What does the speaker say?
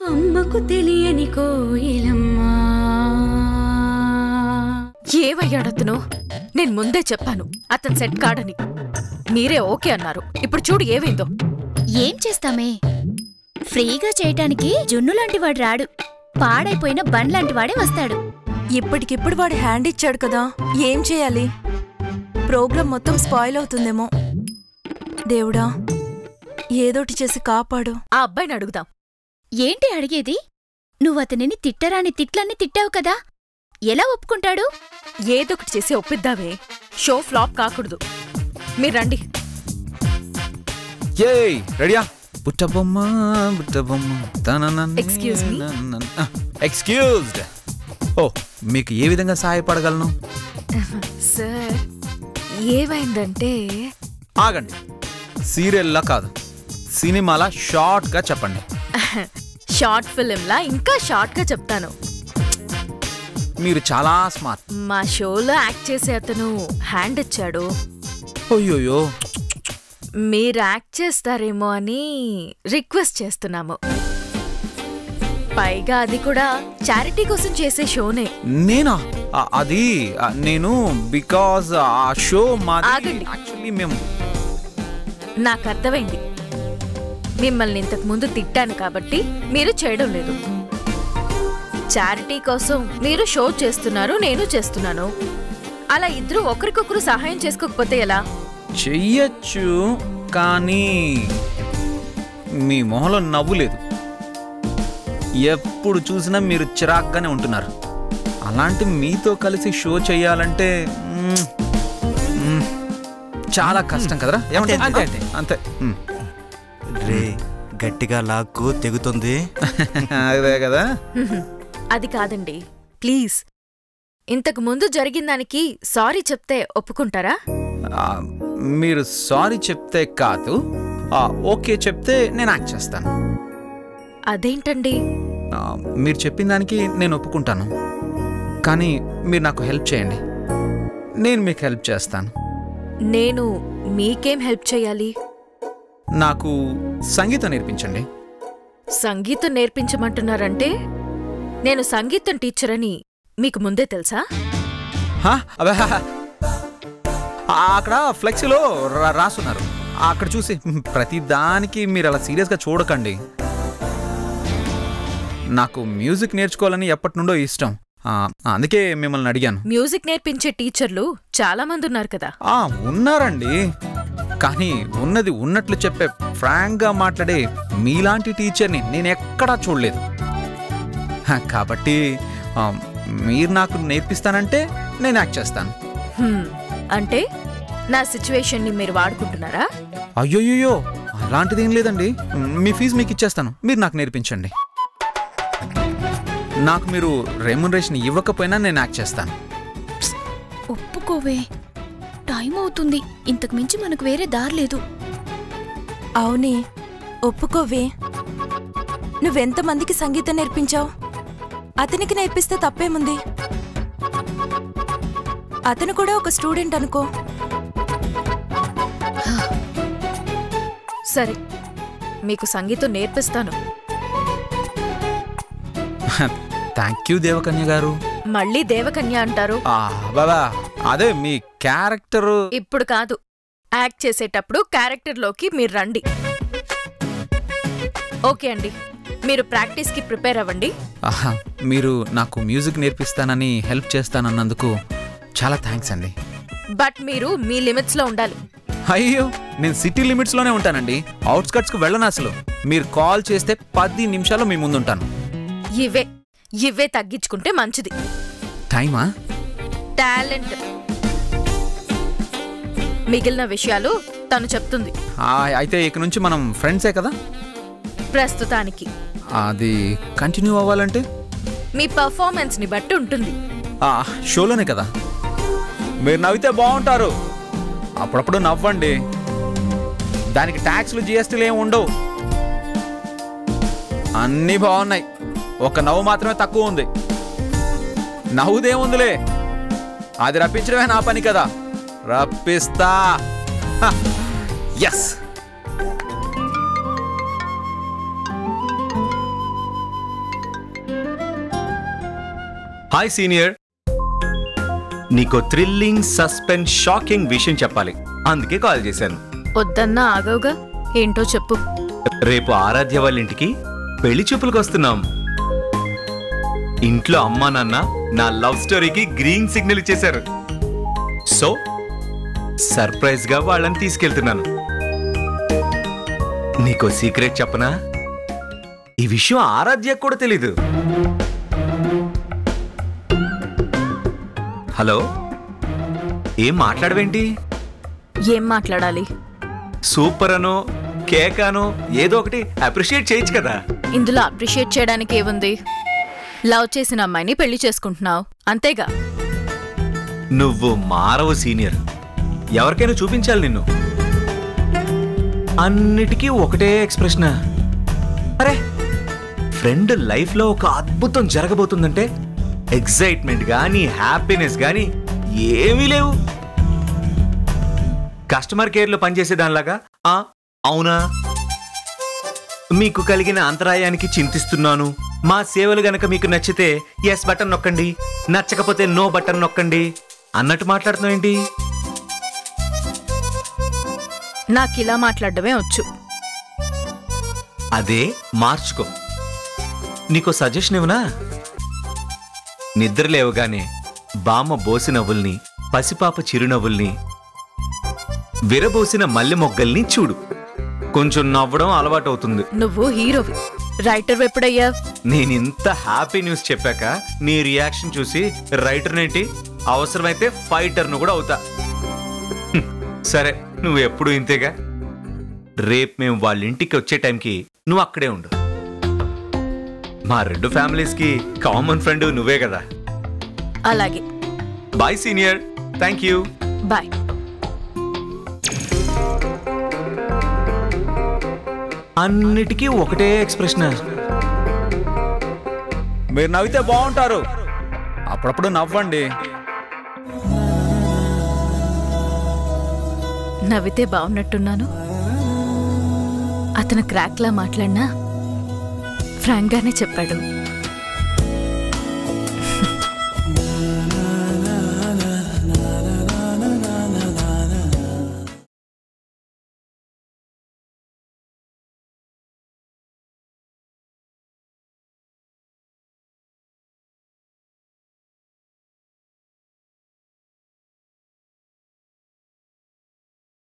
అమ్మకు తెలియని కోయిలమ్మా ఏమయ్యాడు అతను నేను ముందే చెప్పాను అతను సెట్ కాడని మీరే ఓకే అన్నారు ఇప్పుడు చూడు ఏమైందో ఏం చేస్తామే ఫ్రీగా చేయటానికి జున్ను లాంటి వాడు రాడు పాడైపోయిన బండ్ లాంటి వాడే వస్తాడు ఇప్పటికిప్పుడు వాడు హ్యాండ్ ఇచ్చాడు కదా ఏం చేయాలి ప్రోగ్రాం మొత్తం స్పాయిల్ అవుతుందేమో దేవుడా ఏదోటి చేసి కాపాడు ఆ అబ్బాయిని అడుగుదాం ఏంటి అడిగేది నువ్వు అతనిని తిట్టరాని తిట్లన్నీ తిట్టావు కదా ఎలా ఒప్పుకుంటాడు ఏదొకటి చేసి ఒప్పిద్దామే షో ఫ్లాప్ కాకూడదు మీరు రండి ఏయ్ రెడీయా బుట్టబొమ్మ బుట్టబొమ్మ Excuse me? ఎక్స్క్యూజ్డ్ ఓ మీకు ఏ విధంగా సహాయపడగలను సార్ ఏమైందంటే ఆగండి సీరియల్లా కాదు సినిమాలా షార్ట్గా చెప్పండి షార్ట్ ఫిలింలా ఇంకా షార్ట్ గా చెప్తాను మీరు చాలా స్మార్ట్ మా షోలో యాక్ట్ చేసే అతను హ్యాండ్ ఇచ్చాడు అయ్యోయో మీరు యాక్ట్ చేస్తారేమో అని రిక్వెస్ట్ చేస్తున్నాము పైగా అది కూడా చారిటీ కోసం చేసే షోనే నేనా ఆ, అది ఆ, నేను బికాజ్ ఆ షో మాది ఆగండి. యాక్చువల్లీ మేము నాకు అర్థమైంది మిమ్మల్ని ఇంతకు ముందు తిట్టాను కాబట్టి మీరు చేయడం లేదు చారిటీ కోసం మీరు షో చేస్తున్నారు నేను చేస్తున్నాను అలా ఇద్దరు ఒకరికొకరు సహాయం చేసుకోకపోతే ఎలా చెయ్యొచ్చు కానీ మీ మొహంలో నవ్వు లేదు ఎప్పుడు చూసినా మీరు చిరాగ్గానే ఉంటున్నారు అలాంటి మీతో కలిసి షో చేయాలంటే మ్మ్, మ్మ్, చాలా కష్టం కదరా ఏమంటే అంతే, అంతే అంతే మ్మ్. రే గట్టిగా లాక్కు తెగుతుంది అదే కదా అది కాదండి ప్లీజ్ ఇంతకు ముందు జరిగిన దానికి సారీ చెప్తే ఒప్పుకుంటారా ఆ, మీరు సారీ చెప్తే కాదు ఆ, ఓకే చెప్తే నేను యాక్ట్ చేస్తాను అదేంటండి ఆ, మీరు చెప్పిన దానికి నేను ఒప్పుకుంటాను కానీ మీరు నాకు హెల్ప్ చేయండి నేను మీకు హెల్ప్ చేస్తాను నేను మీకేం హెల్ప్ చేయాలి నాకు సంగీతం నేర్పించండి సంగీతం నేర్పించమంటున్నారంటే నేను సంగీతం టీచర్ అని మీకు ముందే తెలుసా హా? అబ్బే, హా, హా. ఆ, అక్కడ ఫ్లెక్సీలో రా- రాసున్నారు అక్కడ చూసి ప్రతి దానికి మీరు అలా సీరియస్గా చూడకండి నాకు మ్యూజిక్ నేర్చుకోవాలని ఎప్పటి నుండో ఇష్టం ఆ, అందుకే మిమ్మల్ని అడిగాను మ్యూజిక్ నేర్పించే టీచర్లు చాలా మంది ఉన్నారు కదా ఆ ఉన్నారండి కానీ ఉన్నది ఉన్నట్లు చెప్పే ఫ్రాంక్గా మాట్లాడే మీలాంటి టీచర్ని నేను ఎక్కడా చూడలేదు హ, కాబట్టి ఆ, మీరు నాకు నేర్పిస్తానంటే నేను యాక్ట్ చేస్తాను హ్మ్, అంటే నా సిచ్యువేషన్ని మీరు వాడుకుంటున్నారా అయ్యోయ్యో అలాంటిది ఏం లేదండి మీ ఫీజు మీకు ఇచ్చేస్తాను మీరు నాకు నేర్పించండి నాకు మీరు రెమ్యునరేషన్ ఇవ్వకపోయినా నేను యాక్ట్ చేస్తాను ఒప్పుకోవే టైం అవుతుంది ఇంతకు మించి మనకు వేరే దారి లేదు అవునే ఒప్పుకోవే నువ్వెంతమందికి సంగీతం నేర్పించావు అతనికి నేర్పిస్తే తప్పేముంది అతను కూడా ఒక స్టూడెంట్ అనుకో సరే మీకు సంగీతం నేర్పిస్తాను థ్యాంక్ యూ దేవకన్య గారు మళ్ళీ దేవకన్య అంటారు ఆ, బాబా అదే మీ క్యారెక్టరు ఇప్పుడు కాదు యాక్ట్ చేసేటప్పుడు క్యారెక్టర్లోకి మీరు రండి ఓకే అండి మీరు ప్రాక్టీస్కి ప్రిపేర్ అవ్వండి ఆహా, మీరు నాకు మ్యూజిక్ నేర్పిస్తానని హెల్ప్ చేస్తానన్నందుకు చాలా థ్యాంక్స్ అండి బట్ మీరు మీ లిమిట్స్లో ఉండాలి అయ్యో నేను సిటీ లిమిట్స్లోనే ఉంటానండి అవుట్స్కట్స్కి వెళ్ళను అసలు మీరు కాల్ చేస్తే పది నిమిషాల్లో మీ ముందు ఉంటాను ఇవే ఇవే తగ్గించుకుంటే మంచిది టైమా టాలెంట్ మిగిలిన విషయాలు తను చెప్తుంది ఆ, అయితే ఇక నుంచి మనం ఫ్రెండ్సే కదా ప్రస్తుతానికి అది కంటిన్యూ అవ్వాలంటే మీ పర్ఫార్మెన్స్ ని బట్టి ఉంటుంది ఆ, షోలోనే కదా మీరు నవ్వితే బాగుంటారు అప్పుడప్పుడు నవ్వండి దానికి ట్యాక్స్లు జిఎస్టీలు ఏమి ఉండవు అన్నీ బాగున్నాయి ఒక నవ్వు మాత్రమే తక్కువ ఉంది నవ్వుదేముందిలే అది రప్పించడమే నా పని కదా రప్పిస్తా ఎస్ హాయ్ సీనియర్ నీకు థ్రిల్లింగ్ సస్పెన్స్ షాకింగ్ విషయం చెప్పాలి అందుకే కాల్ చేశాను వద్దన్నా ఆగవుగా ఏంటో చెప్పు రేపు ఆరాధ్య వాళ్ళ ఇంటికి పెళ్లి చూపులకు వస్తున్నాం ఇంట్లో అమ్మా నాన్న నా లవ్ స్టోరీకి గ్రీన్ సిగ్నల్ ఇచ్చేశారు సో సర్ప్రైజ్ గా వాళ్ళని తీసుకెళ్తున్నాను నీకో సీక్రెట్ చెప్పనా ఈ విషయం ఆరాధ్యకు కూడా తెలీదు హలో ఏం మాట్లాడవేంటి ఏం మాట్లాడాలి సూపర్ అనో కేక్ అనో ఏదో ఒకటి అప్రిషియేట్ చేయొచ్చు కదా ఇందులో అప్రిషియేట్ చేయడానికి ఏముంది లవ్ చేసిన అమ్మాయిని పెళ్లి చేసుకుంటున్నావు అంతేగా నువ్వు మారవు సీనియర్ ఎవరికైనా చూపించాలి నిన్ను అన్నిటికీ ఒకటే ఎక్స్ప్రెషన్ అరే ఫ్రెండ్ లైఫ్లో ఒక అద్భుతం జరగబోతుందంటే ఎగ్జైట్మెంట్ గానీ హ్యాపీనెస్ గానీ ఏమీ లేవు కస్టమర్ కేర్లో పనిచేసే దానిలాగా ఆ అవునా మీకు కలిగిన అంతరాయానికి చింతిస్తున్నాను మా సేవలు గనక మీకు నచ్చితే ఎస్ బటన్ నొక్కండి నచ్చకపోతే నో బటన్ నొక్కండి అన్నట్టు మాట్లాడుతున్నావు ఏంటి నాకు ఇలా మాట్లాడడమే వచ్చు అదే మార్చుకో నీకో సజెషన్ ఇవ్వనా నిద్ర లేవగానే బామ్మ బోసి నవ్వుల్ని పసిపాప చిరునవ్వుల్ని విరబోసిన మల్లె మొగ్గల్ని చూడు కొంచెం నవ్వడం అలవాటవుతుంది నువ్వు హీరోవి రైటర్ ఎప్పుడయ్యా నేనింత హ్యాపీ న్యూస్ చెప్పాక నీ రియాక్షన్ చూసి రైటర్ నేంటి అవసరమైతే ఫైటర్ను కూడా అవుతా హ్మ్, సరే నువ్వు ఎప్పుడు ఇంతేగా రేపు మేము వాళ్ళ ఇంటికి వచ్చే టైంకి నువ్వు అక్కడే ఉండు మా రెండు ఫ్యామిలీస్కి కామన్ ఫ్రెండ్ నువ్వే కదా అలాగే bye senior thank you bye అన్నిటికీ ఒకటే ఎక్స్ప్రెషన్ మీరు నవ్వితే బాగుంటారు అప్పుడప్పుడు నవ్వండి నవ్వితే బాగున్నట్టున్నాను అతను క్రాక్లా మాట్లాడినా ఫ్రాంక్గానే చెప్పాడు